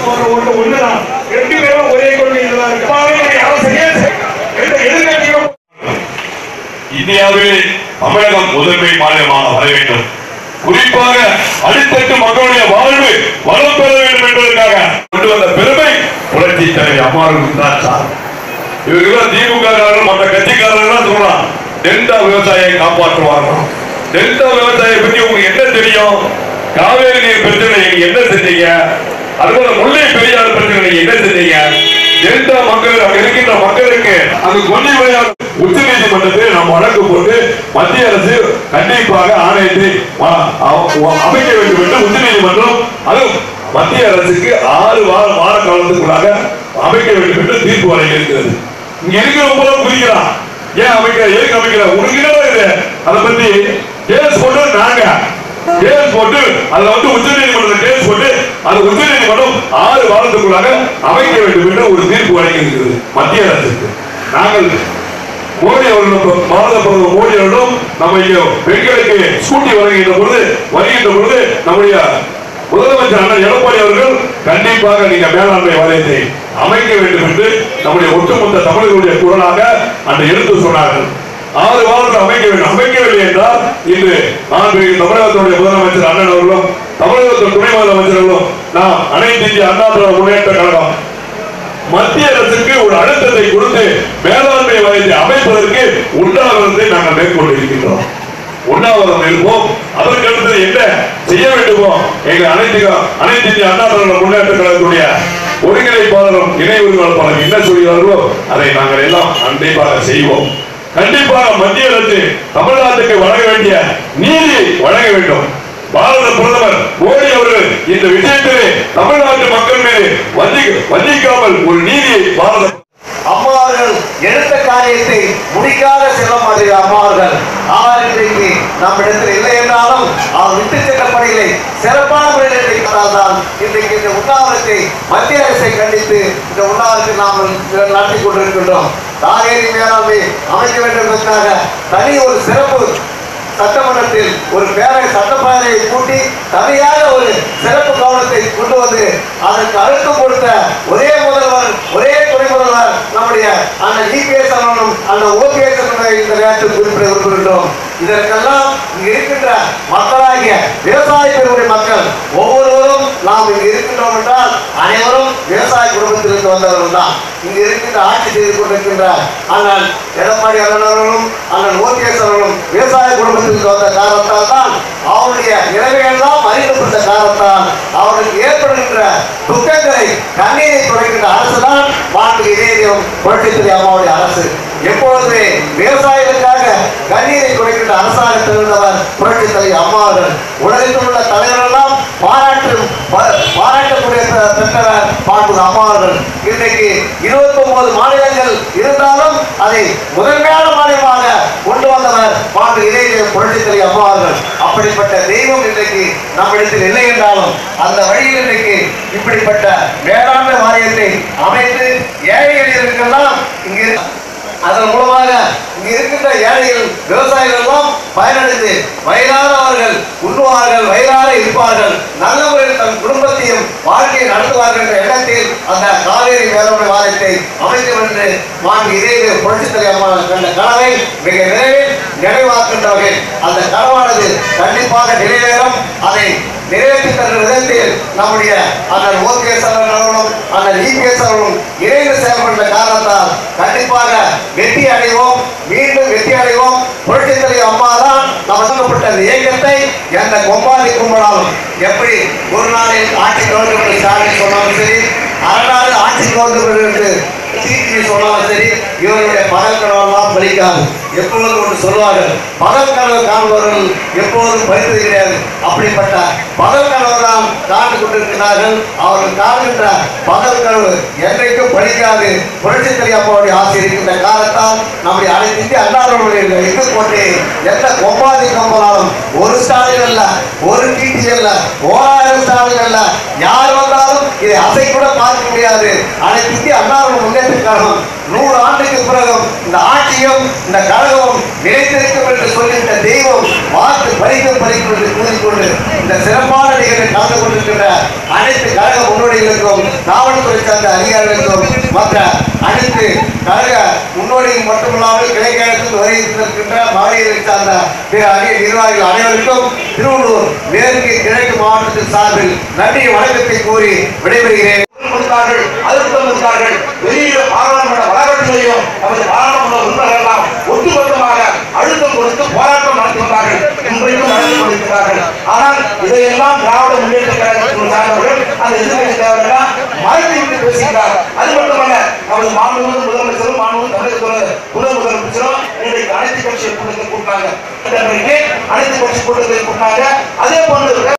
போன்ற ஒன்று ஒண்ணுதான் ரெண்டு பேரும் ஒரே கொள்கையில் தான் இருக்கு அப்பாவே அரசையே எந்த எதிர்கட்சியும் இந்தியாவில் தமிழகம் முதன்மை மாநிலமாக வர வேண்டும் குறிப்பாக அடித்தட்டு மக்களுடைய வாழ்வு வளம் பெற வேண்டும் என்பதற்காக கொண்டு வந்த பெருமை புரட்சி தலைவி அம்மாவுக்கு தான் சார் இவர்கள் திமுக காரர்கள் மற்ற கட்சிக்காரர்கள் சொல்றான் டெல்டா விவசாயியை காப்பாற்றுவார்கள் டெல்டா விவசாயியை பத்தி உங்களுக்கு என்ன தெரியும் காவேரி நீர் பிரச்சனை நீங்க என்ன செஞ்சீங்க அதுபோல முல்லை பெரியார் பிரச்சனை நீங்க என்ன செஞ்சீங்க டெல்டா மக்கள் அங்க இருக்கின்ற மக்களுக்கு அது கொல்லி விளையாடு உச்ச நீதிமன்றத்தில் நாம் வழக்கு போட்டு மத்திய அரசு கண்டிப்பாக ஆணையத்தை வ- அ- அமைக்க வேண்டும் என்று உச்ச நீதிமன்றம் அதுவும் மத்திய அரசுக்கு ஆறு வார வார காலத்துக்குள்ளாக அமைக்க வேண்டும் என்று தீர்ப்பு வழங்கி இருக்கிறது இங்க இருக்கிறவங்க குறிக்கிறான் ஏன் அமைக்கிற எதுக்கு அமைக்கிற உனக்கு என்னடா இது அதை பத்தி கேஸ் போட்டு நாங்க கேஸ் போட்டு அதுல வந்து உச்ச நீதிமன்றத்தில் கேஸ் போட்டு அது உச்ச நீதிமன்றம் ஆறு வாரத்துக்குள்ளாக அமைக்க வேண்டும் என்று ஒரு தீர்ப்பு வழங்கி இருக்கிறது மத்திய அரசுக்கு நாங்கள் மோடி அவர்களும் பாரத பிரதமர் மோடி அவர்களும் நம்ம இங்க பெண்களுக்கு ஸ்கூட்டி வழங்குகின்ற பொழுது வருகின்ற பொழுது நம்முடைய முதலமைச்சர் அண்ணன் எடப்பாடி அவர்கள் கண்டிப்பாக நீங்க மேலாண்மை வாரியத்தை அமைக்க வேண்டும் என்று நம்முடைய ஒட்டுமொத்த தமிழர்களுடைய குரலாக அன்று எடுத்து சொன்னார்கள் ஆறு வாரத்தில் அமைக்க வேண்டும் அமைக்கவில்லை என்றால் இன்று நான் தமிழகத்துடைய முதலமைச்சர் அண்ணன் அவர்களும் தமிழகத்தின் துணை முதலமைச்சர்களும் நாம் அனைத்து இந்திய அண்ணா திராவிட முன்னேற்ற கழகம் மத்திய அரசுக்கு ஒரு அழுத்தத்தை கொடுத்து மேலாண்மை வாரியத்தை அமைப்பதற்கு உண்ணாவிரத்தை நாங்கள் மேற்கொண்டு இருக்கின்றோம் உண்ணாவிரதம் இருப்போம் அதற்கு அடுத்தது என்ன செய்ய வேண்டுமோ எங்க அனைத்து அனைத்து இந்திய அண்ணா திராவிட முன்னேற்ற கழகத்துடைய ஒருங்கிணைப்பாளரும் இணை ஒருங்கிணைப்பாளர் என்ன சொல்கிறார்களோ அதை நாங்கள் எல்லாம் கண்டிப்பாக செய்வோம் கண்டிப்பாக மத்திய அரசு தமிழ்நாட்டுக்கு வழங்க வேண்டிய நீதி வழங்க வேண்டும் பாரத பிரதமர் மோடி அவர்கள் இந்த விஷயத்திலே தமிழ்நாட்டு மக்கள் மீது வஞ்சி வஞ்சிக்காமல் ஒரு நீதியை பாரத அம்மாவர்கள் எடுத்த காரியத்தை முடிக்காத செல்ல மாதிரி அம்மாவர்கள் ஆனால் இன்றைக்கு நம்மிடத்தில் இல்லை என்றாலும் அவர் விட்டு சென்ற பணிகளை சிறப்பான முறையில் இருக்கிறால்தான் இன்றைக்கு இந்த உண்ணாவிரத்தை மத்திய அரசை கண்டித்து இந்த உண்ணாவிரத்தை நாம் நடத்தி கொண்டிருக்கின்றோம் காவேரி மேலாண்மை அமைக்க வேண்டும் என்பதற்காக தனி ஒரு சிறப்பு சட்டமன்றத்தில் ஒரு பேரை சட்டப்பேரவையை கூட்டி தனியாக ஒரு சிறப்பு கவனத்தை கொண்டு வந்து அதற்கு அழுத்தம் கொடுத்த ஒரே முதல்வர் ஒரே துணை முதல்வர் நம்முடைய அந்த இபிஎஸ் அவர்களும் அந்த ஓபிஎஸ் இந்த நேரத்தில் குறிப்பிட விரும்புகின்றோம் இதற்கெல்லாம் இங்கு இருக்கின்ற மக்களாகிய விவசாய பெருமுறை மக்கள் ஒவ்வொருவரும் நாம் இங்கு இருக்கின்றோம் என்றால் அனைவரும் விவசாய குடும்பத்திலிருந்து வந்தவர்கள் தான் இங்கு இருக்கின்ற ஆட்சி செய்து கொண்டிருக்கின்ற அண்ணன் எடப்பாடி அண்ணன் அவர்களும் அண்ணன் ஓபிஎஸ் அவர்களும் விவசாய குடும்பத்திலிருந்து வந்த காரணத்தால் தான் அவருடைய நிலைமையெல்லாம் அறிந்தப்பட்ட காரணத்தால் அவர்களுக்கு ஏற்படுகின்ற துக்கங்களை கண்ணீரை துடைக்கின்ற அரசு தான் மாண்பு இதயம் புரட்சித்துறை அம்மாவுடைய அரசு எப்பொழுதுமே விவசாயிகளுக்காக கண்ணீரை குறைக்கின்ற அரசாங்கத்தில் இருந்தவர் புரட்சி தலைவர் அம்மா அவர்கள் உலகத்தில் உள்ள தலைவரெல்லாம் பாராட்டு பா- பாராட்டக்கூடிய பெ- பெற்றவர் மாண்பு அம்மா அவர்கள் இன்றைக்கு இருபத்தி ஒன்பது மாநிலங்கள் இருந்தாலும் அதை முதன்மையான மாநிலமாக கொண்டு வந்தவர் மாண்பு இதய புரட்சி தலைவர் அம்மா அவர்கள் அப்படிப்பட்ட தெய்வம் இன்றைக்கு நம்மிடத்தில் இல்லை என்றாலும் அந்த வழியில் இன்றைக்கு இப்படிப்பட்ட வேளாண்மை வாரியத்தை அமைத்து ஏழை எளியர்களுக்கெல்லாம் இங்கு அதன் மூலமாக இங்கு இருக்கின்ற ஏழைகள் விவசாயிகள் எல்லாம் பயனடைந்து வயலார அவர்கள் உண்ணுவார்கள் வயலார இருப்பார்கள் நல்ல முறையில் தன் குடும்பத்தையும் வாழ்க்கையை நடத்துவார்கள் என்ற எண்ணத்தில் அந்த காவேரி வேளாண்மை வாரியத்தை அமைக்கும் என்று மாண்பு இதய புரட்சித் தலைவர் அம்மா கண்ட கனவை மிக விரைவில் நிறைவாக்கின்ற வகையில் அந்த கனவானது கண்டிப்பாக நிறைவேறும் அதை நிறைவேற்றி தந்த விதத்தில் நம்முடைய அண்ணன் ஓபிஎஸ் அவர்களும் அண்ணன் இபிஎஸ் அவர்களும் இணைந்து செயல்பட்ட காரணத்தால் கண்டிப்பாக வெற்றி அடைவோம் மீண்டும் வெற்றி அடைவோம் புரட்சித் தலைவர் அம்மா தான் நமக்கப்பட்ட இந்த இயக்கத்தை எந்த கொம்பாதி கும்பலாலும் எப்படி ஒரு நாளில் ஆட்சி கவர்மெண்ட் ஸ்டாலின் சொன்னாலும் சரி அறநாள் ஆட்சி கவர்மெண்ட் என்று டிவி சொன்னாலும் சரி இவருடைய பகல் கனவெல்லாம் பலிக்காது எப்பொழுதும் ஒன்று சொல்வார்கள் பகல் கனவு காண்பவர்கள் எப்போதும் பறித்தது கிடையாது அப்படிப்பட்ட பகல் கனவு தான் காண்டு கொண்டிருக்கிறார்கள் அவர்கள் காண்கின்ற பகல் கனவு என்றைக்கும் பலிக்காது புரட்சி அம்மாவுடைய ஆசை இருக்கின்ற காலத்தால் நம்முடைய அனைத்து இந்திய அண்ணாவுடைய இது கொண்டு எந்த கொம்பாதி கம்பனாலும் ஒரு ஸ்டாலின் அல்ல ஒரு டிடி அல்ல ஓராயிரம் ஸ்டாலின் அல்ல யார் வந்தாலும் இதை அசை கூட பார்க்க முடியாது அனைத்து இந்திய அண்ணாவுடைய முன்னேற்ற கழகம் நூறு ஆண்டுக்கு பிறகும் இந்த ஆட்சியும் இந்த கழகமும் நிலைத்திருக்கும் என்று சொல்கின்ற தெய்வம் பார்த்து பறிக்கும் பறிக்கும் என்று கூறிக்கொண்டு இந்த சிறப்பான நிகழ்வில் கலந்து கொண்டிருக்கின்ற அனைத்து கழக முன்னோடிகளுக்கும் சார்ந்தவர்களுக்கும் காவல்துறை சார்ந்த அதிகாரிகளுக்கும் மற்ற அனைத்து கழக முன்னோடி மட்டுமில்லாமல் கிளைக்கழகத்தில் வருகின்ற மாநிலத்தை சார்ந்த பிற அணி நிர்வாகிகள் அனைவருக்கும் திருவள்ளூர் மேற்கு கிழக்கு மாவட்டத்தின் சார்பில் நன்றி வணக்கத்தை கூறி விடைபெறுகிறேன் கொடுத்தார்கள் அழுத்தம் கொடுத்தார்கள் வெளியில பாராளுமன்ற வளாகத்திலேயும் நமது பாராளுமன்ற உறுப்பினர்கள் ஒட்டுமொத்தமாக அழுத்தம் கொடுத்து போராட்டம் நடத்தி வந்தார்கள் இன்றைக்கும் நடத்தி கொண்டிருக்கிறார்கள் ஆனால் இதையெல்லாம் திராவிட முன்னேற்ற கழகத்தின் சார்ந்தவர்கள் அந்த எதிர்கட்சி தேவையெல்லாம் மறைத்து விட்டு பேசுகிறார் அது மட்டுமல்ல நமது மாண்புமிகு முதலமைச்சரும் மாண்புமிகு தமிழக துணை முதலமைச்சரும் இன்றைக்கு அனைத்து கட்சி கூட்டத்தை கூட்டாங்க இன்றைக்கு அனைத்து கட்சி கூட்டத்தை கூட்டாங்க அதே போன்று